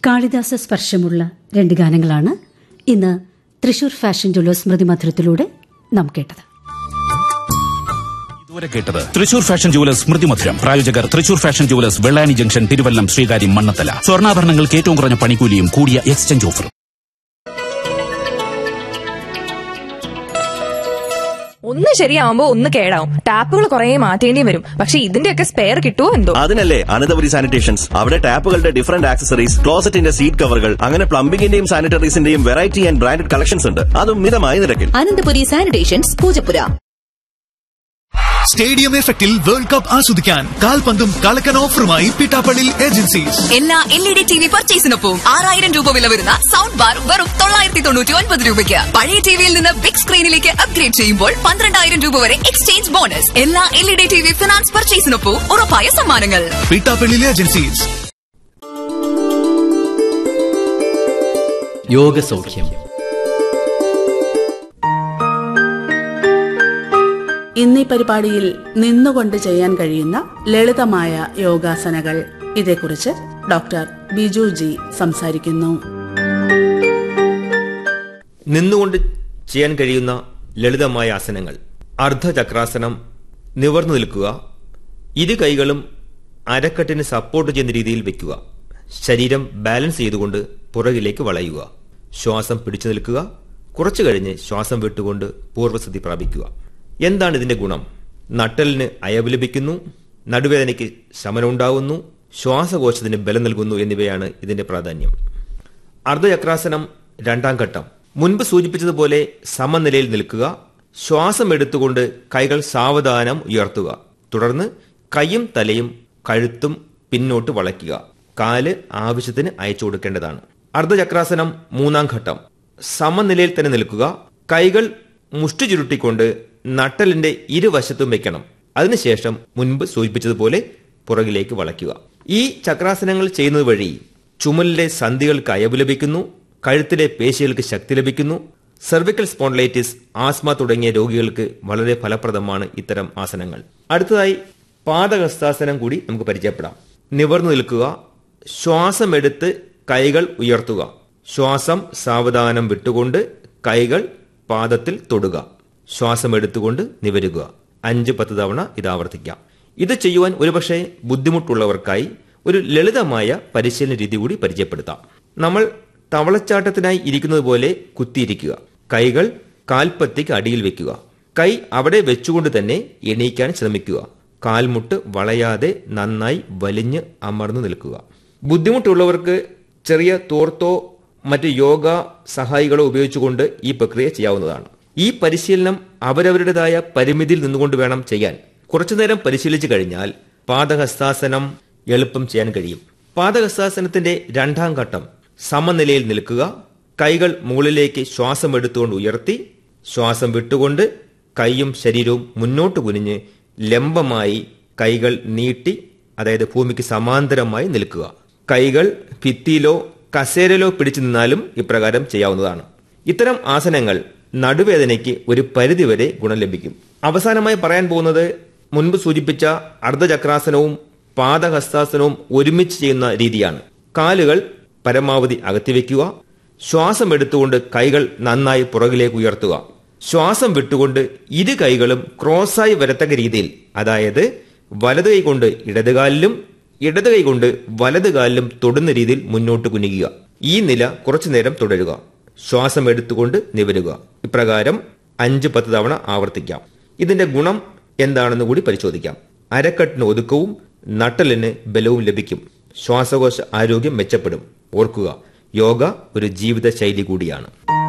കാളിദാസ സ്പർശമുള്ള രണ്ട് ഗാനങ്ങളാണ് ഇന്ന് തൃശൂർ ഫാഷൻ ജ്വല്ലേഴ്സ് സ്മൃതി മധുരത്തിലൂടെ നാം കേട്ടത് ഇതുവരെ കേട്ടത് തൃശൂർ ഫാഷൻ ജുവലേഴ്സ് സ്മൃതി മധുരം പ്രായോജകർ Thrissur fashion jewellers Vellani junction Thiruvallam Sreekaryam Mannathala സ്വർണ്ണാഭരണങ്ങൾക്ക് ഏറ്റവും കുറഞ്ഞ പണിക്കൂലിയും കൂടിയ എക്സ്ചേഞ്ച് ഓഫറും ഒന്ന് ശരിയാവുമ്പോ ഒന്ന് കേടാവും ടാപ്പുകൾ കുറെ മാറ്റേണ്ടി വരും പക്ഷെ ഇതിന്റെയൊക്കെ സ്പെയർ കിട്ടുമോ എന്തോ അതിനല്ലേ അനന്തപുരി സാനിറ്റേഷൻസ് അവിടെ ടാപ്പുകളുടെ ഡിഫറന്റ് ആക്സസറീസ് ക്ലോസറ്റിന്റെ സീറ്റ് കവറുകൾ അങ്ങനെ പ്ലംബിംഗിന്റെയും സാനിറ്ററീസിന്റെയും വെറൈറ്റി ആൻഡ് ബ്രാൻഡഡ് കളക്ഷൻസ് ഉണ്ട് അതും മിതമായ നിരക്കിൽ അനന്തപുരി സാനിറ്റേഷൻസ് പൂജപ്പുര സ്റ്റേഡിയം എഫക്റ്റിൽ വേൾഡ് കപ്പ് ആസ്വദിക്കാൻ കാൽപന്തും കളക്കൻ ഓഫറുമായി പിട്ടാപ്പള്ളി ഏജൻസീസ് എല്ലാ L E D T V പർച്ചേസിനൊപ്പം ആറായിരം രൂപ വില വരുന്ന സൗണ്ട് ബാർ വെറും തൊള്ളായിരത്തി തൊണ്ണൂറ്റി ഒൻപത് രൂപയ്ക്ക് പഴയ ടിവിയിൽ നിന്ന് ബിഗ് സ്ക്രീനിലേക്ക് അപ്ഗ്രേഡ് ചെയ്യുമ്പോൾ പന്ത്രണ്ടായിരം രൂപ വരെ എക്സ്ചേഞ്ച് ബോണസ് എല്ലാ L E D T V finance പർച്ചേസിനൊപ്പം ഉറപ്പായ സമ്മാനങ്ങൾ പിട്ടാപ്പള്ളി ഏജൻസീസ് യോഗസൗഖ്യം ഇന്ന് ഈ പരിപാടിയിൽ നിന്നുകൊണ്ട് ചെയ്യാൻ കഴിയുന്ന ലളിതമായ യോഗാസനകൾ ഇതേക്കുറിച്ച് ഡോക്ടർ ബിജു ജി സംസാരിക്കുന്നു നിന്നുകൊണ്ട് ചെയ്യാൻ കഴിയുന്ന ലളിതമായ ആസനങ്ങൾ അർദ്ധചക്രാസനം നിവർന്നു നിൽക്കുക ഇരു കൈകളും അരക്കെട്ടിന് സപ്പോർട്ട് ചെയ്യുന്ന രീതിയിൽ വെക്കുക ശരീരം ബാലൻസ് ചെയ്തുകൊണ്ട് പുറകിലേക്ക് വളയുക ശ്വാസം പിടിച്ചു നിൽക്കുക കുറച്ചു കഴിഞ്ഞ് ശ്വാസം വിട്ടുകൊണ്ട് പൂർവ്വസ്ഥിതി പ്രാപിക്കുക എന്താണ് ഇതിന്റെ ഗുണം നട്ടലിന് അയവ് ലഭിക്കുന്നു നടുവേദനയ്ക്ക് ശമനമുണ്ടാവുന്നു ശ്വാസകോശത്തിന് ബലം നൽകുന്നു എന്നിവയാണ് ഇതിന്റെ പ്രാധാന്യം അർദ്ധചക്രാസനം രണ്ടാം ഘട്ടം മുൻപ് സൂചിപ്പിച്ചതുപോലെ സമനിലയിൽ നിൽക്കുക ശ്വാസം എടുത്തുകൊണ്ട് കൈകൾ സാവധാനം ഉയർത്തുക തുടർന്ന് കൈയും തലയും കഴുത്തും പിന്നോട്ട് വളയ്ക്കുക കാല് ആവശ്യത്തിന് അയച്ചു കൊടുക്കേണ്ടതാണ് അർദ്ധചക്രാസനം മൂന്നാം ഘട്ടം സമനിലയിൽ തന്നെ നിൽക്കുക കൈകൾ മുഷ്ടി ചുരുട്ടിക്കൊണ്ട് നട്ടലിന്റെ ഇരുവശത്തും വെക്കണം അതിനുശേഷം മുൻപ് സൂചിപ്പിച്ചതുപോലെ പുറകിലേക്ക് വളയ്ക്കുക ഈ ചക്രാസനങ്ങൾ ചെയ്യുന്നത് വഴി ചുമലിലെ സന്ധികൾക്ക് അയവ് ലഭിക്കുന്നു കഴുത്തിലെ പേശികൾക്ക് ശക്തി ലഭിക്കുന്നു സെർവിക്കൽ സ്പോണ്ടലൈറ്റിസ് ആസ്മ തുടങ്ങിയ രോഗികൾക്ക് വളരെ ഫലപ്രദമാണ് ഇത്തരം ആസനങ്ങൾ അടുത്തതായി പാദഹസ്താസനം കൂടി നമുക്ക് പരിചയപ്പെടാം നിവർന്നു നിൽക്കുക ശ്വാസം എടുത്ത് കൈകൾ ഉയർത്തുക ശ്വാസം സാവധാനം വിട്ടുകൊണ്ട് കൈകൾ പാദത്തിൽ തൊടുക ശ്വാസം എടുത്തുകൊണ്ട് നിവരുക അഞ്ച് പത്ത് തവണ ഇത് ആവർത്തിക്കാം ഇത് ചെയ്യുവാൻ ഒരുപക്ഷെ ബുദ്ധിമുട്ടുള്ളവർക്കായി ഒരു ലളിതമായ പരിശീലന രീതി കൂടി പരിചയപ്പെടുത്താം നമ്മൾ തവളച്ചാട്ടത്തിനായി ഇരിക്കുന്നത് പോലെ കുത്തിയിരിക്കുക കൈകൾ കാൽപ്പത്തിക്ക് അടിയിൽ വെക്കുക കൈ അവിടെ വെച്ചുകൊണ്ട് തന്നെ എണീക്കാൻ ശ്രമിക്കുക കാൽമുട്ട് വളയാതെ നന്നായി വലിഞ്ഞ് അമർന്നു നിൽക്കുക ബുദ്ധിമുട്ടുള്ളവർക്ക് ചെറിയ തോർത്തോ മറ്റ് യോഗ സഹായികളോ ഉപയോഗിച്ചുകൊണ്ട് ഈ പ്രക്രിയ ചെയ്യാവുന്നതാണ് ഈ പരിശീലനം അവരവരുടേതായ പരിമിതിയിൽ നിന്നുകൊണ്ട് വേണം ചെയ്യാൻ കുറച്ചുനേരം പരിശീലിച്ചു കഴിഞ്ഞാൽ പാദഹസ്താസനം എളുപ്പം ചെയ്യാൻ കഴിയും പാദഹസ്താസനത്തിന്റെ രണ്ടാം ഘട്ടം സമനിലയിൽ നിൽക്കുക കൈകൾ മുകളിലേക്ക് ശ്വാസം എടുത്തുകൊണ്ട് ഉയർത്തി ശ്വാസം വിട്ടുകൊണ്ട് കൈയും ശരീരവും മുന്നോട്ട് കുനിഞ്ഞ് ലംബമായി കൈകൾ നീട്ടി അതായത് ഭൂമിക്ക് സമാന്തരമായി നിൽക്കുക കൈകൾ ഭിത്തിയിലോ കസേരയിലോ പിടിച്ചു നിന്നാലും ഇപ്രകാരം ചെയ്യാവുന്നതാണ് ഇത്തരം ആസനങ്ങൾ നടുവേദനയ്ക്ക് ഒരു പരിധിവരെ ഗുണം ലഭിക്കും അവസാനമായി പറയാൻ പോകുന്നത് മുൻപ് സൂചിപ്പിച്ച അർദ്ധചക്രാസനവും പാദഹസ്താസനവും ഒരുമിച്ച് ചെയ്യുന്ന രീതിയാണ് കാലുകൾ പരമാവധി അകത്തിവെക്കുക ശ്വാസം എടുത്തുകൊണ്ട് കൈകൾ നന്നായി പുറകിലേക്ക് ഉയർത്തുക ശ്വാസം വിട്ടുകൊണ്ട് ഇരു കൈകളും ക്രോസായി വരത്തക്ക രീതിയിൽ അതായത് വലത് കൈ കൊണ്ട് ഇടതുകാലിലും ഇടത് കൈ കൊണ്ട് വലത് കാലിലും തൊടുന്ന രീതിയിൽ മുന്നോട്ട് കുനിക്കുക ഈ നില കുറച്ചു നേരം തുടരുക ശ്വാസം എടുത്തുകൊണ്ട് നിവരുക ഇപ്രകാരം അഞ്ച് പത്ത് തവണ ആവർത്തിക്കാം ഇതിന്റെ ഗുണം എന്താണെന്ന് കൂടി പരിശോധിക്കാം അരക്കെട്ടിന് ഒതുക്കവും നട്ടലിന് ബലവും ലഭിക്കും ശ്വാസകോശ ആരോഗ്യം മെച്ചപ്പെടും ഓർക്കുക യോഗ ഒരു ജീവിത ശൈലി കൂടിയാണ്